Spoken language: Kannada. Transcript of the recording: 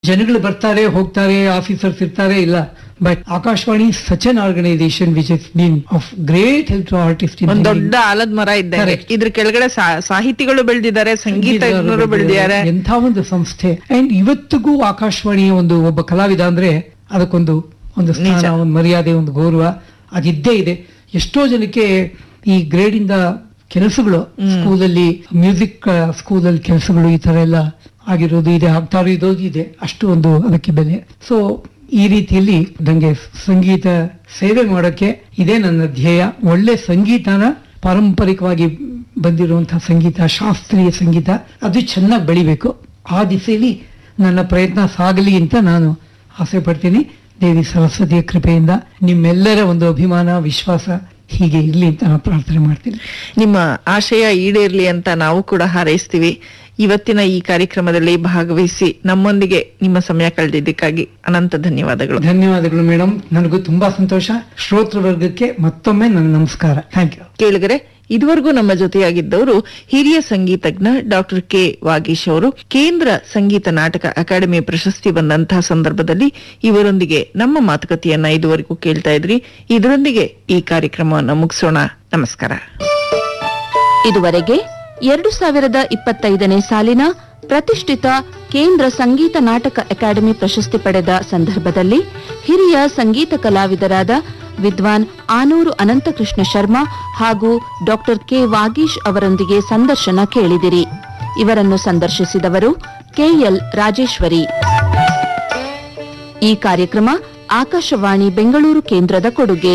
ಜನಗಳು ಬರ್ತಾರೆ ಹೋಗ್ತಾರೆ ಆಫೀಸರ್ಸ್ ಇರ್ತಾರೆ ಇಲ್ಲ but Akashvani such an organization which is been of great help to artist ಒಂದ್ ದೊಡ್ಡ ಆಲದ ಮರ ಇದ್ದಂಗೆ Correct. ಇದ್ರ ಕೆಳಗಡೆ ಸಾ- ಸಾಹಿತಿಗಳು ಬೆಳೆದಿದ್ದಾರೆ ಸಂಗೀತಜ್ಞರು ಬೆಳೆದಿದ್ದಾರೆ ಎಂಥ ಒಂದು ಸಂಸ್ಥೆ ಅಂಡ್ ಇವತ್ತಿಗೂ ಆಕಾಶವಾಣಿಯ ಒಂದು ಒಬ್ಬ ಕಲಾವಿದ ಅಂದ್ರೆ ಅದಕ್ಕೊಂದು ಒಂದು ಸ್ಥಾನ ನಿಜ. ಒಂದು ಮರ್ಯಾದೆ ಒಂದು ಗೌರವ ಅದಿದ್ದೇ ಇದೆ ಎಷ್ಟೋ ಜನಕ್ಕೆ ಈ ಗ್ರೇಡ್ ಇಂದ ಕೆಲಸಗಳು ಸ್ಕೂಲಲ್ಲಿ ಮ್ಯೂಸಿಕ್ ಸ್ಕೂಲಲ್ಲಿ ಕೆಲಸಗಳು ಈ ತರ ಎಲ್ಲ ಆಗಿರೋದು ಇದೆ ಆಗ್ತಾ ಇರೋದು ಇದೆ ಅಷ್ಟು ಒಂದು ಅದಕ್ಕೆ ಬೆಲೆ ಸೊ ಈ ರೀತಿಯಲ್ಲಿ ನಂಗೆ ಸಂಗೀತ ಸೇವೆ ಮಾಡೋಕ್ಕೆ ಇದೇ ನನ್ನ ಧ್ಯೇಯ ಒಳ್ಳೆ ಸಂಗೀತನ ಪಾರಂಪರಿಕವಾಗಿ ಬಂದಿರುವಂತಹ ಸಂಗೀತ ಶಾಸ್ತ್ರೀಯ ಸಂಗೀತ ಅದು ಚೆನ್ನಾಗಿ ಬೆಳಿಬೇಕು ಆ ದಿಸೆಯಲ್ಲಿ ನನ್ನ ಪ್ರಯತ್ನ ಸಾಗಲಿ ಅಂತ ನಾನು ಆಸೆ ಪಡ್ತೀನಿ ದೇವಿ ಸರಸ್ವತಿಯ ಕೃಪೆಯಿಂದ ನಿಮ್ಮೆಲ್ಲರ ಒಂದು ಅಭಿಮಾನ ವಿಶ್ವಾಸ ಹೀಗೆ ಇರ್ಲಿ ಅಂತ ನಾನು ಪ್ರಾರ್ಥನೆ ಮಾಡ್ತೀನಿ ನಿಮ್ಮ ಆಶಯ ಈಡೇರ್ಲಿ ಅಂತ ನಾವು ಕೂಡ ಹಾರೈಸ್ತೀವಿ ಇವತ್ತಿನ ಈ ಕಾರ್ಯಕ್ರಮದಲ್ಲಿ ಭಾಗವಹಿಸಿ ನಮ್ಮೊಂದಿಗೆ ನಿಮ್ಮ ಸಮಯ ಕಳೆದಿದ್ದಕ್ಕಾಗಿ ಅನಂತ ಧನ್ಯವಾದಗಳು ಧನ್ಯವಾದಗಳು ಮೇಡಮ್ ನನಗೂ ತುಂಬಾ ಸಂತೋಷ ಶ್ರೋತೃ ವರ್ಗಕ್ಕೆ ಮತ್ತೊಮ್ಮೆ ನನ್ನ ನಮಸ್ಕಾರ ಥ್ಯಾಂಕ್ ಯು ಕೇಳಿದರೆ ಇದುವರೆಗೂ ನಮ್ಮ ಜೊತೆಯಾಗಿದ್ದವರು ಹಿರಿಯ ಸಂಗೀತಜ್ಞ ಡಾಕ್ಟರ್ ಕೆ ವಾಗೀಶ್ ಅವರು ಕೇಂದ್ರ ಸಂಗೀತ ನಾಟಕ ಅಕಾಡೆಮಿ ಪ್ರಶಸ್ತಿ ಬಂದಂತಹ ಸಂದರ್ಭದಲ್ಲಿ ಇವರೊಂದಿಗೆ ನಮ್ಮ ಮಾತುಕತೆಯನ್ನ ಇದುವರೆಗೂ ಕೇಳ್ತಾ ಇದ್ರಿ ಇದರೊಂದಿಗೆ ಈ ಕಾರ್ಯಕ್ರಮವನ್ನು ಮುಗಿಸೋಣ ನಮಸ್ಕಾರ ಇದುವರೆಗೆ ಎರಡು ಸಾವಿರದ ಇಪ್ಪತ್ತೈದನೇ ಸಾಲಿನ ಪ್ರತಿಷ್ಠಿತ ಕೇಂದ್ರ ಸಂಗೀತ ನಾಟಕ ಅಕಾಡೆಮಿ ಪ್ರಶಸ್ತಿ ಪಡೆದ ಸಂದರ್ಭದಲ್ಲಿ ಹಿರಿಯ ಸಂಗೀತ ಕಲಾವಿದರಾದ ವಿದ್ವಾನ್ ಆನೂರು ಅನಂತಕೃಷ್ಣ ಶರ್ಮಾ ಹಾಗೂ ಡಾಕ್ಟರ್ ಕೆ ವಾಗೀಶ್ ಅವರೊಂದಿಗೆ ಸಂದರ್ಶನ ಕೇಳಿದಿರಿ ಇವರನ್ನು ಸಂದರ್ಶಿಸಿದವರು ಕೆಎಲ್ ರಾಜೇಶ್ವರಿ ಈ ಕಾರ್ಯಕ್ರಮ ಆಕಾಶವಾಣಿ ಬೆಂಗಳೂರು ಕೇಂದ್ರದ ಕೊಡುಗೆ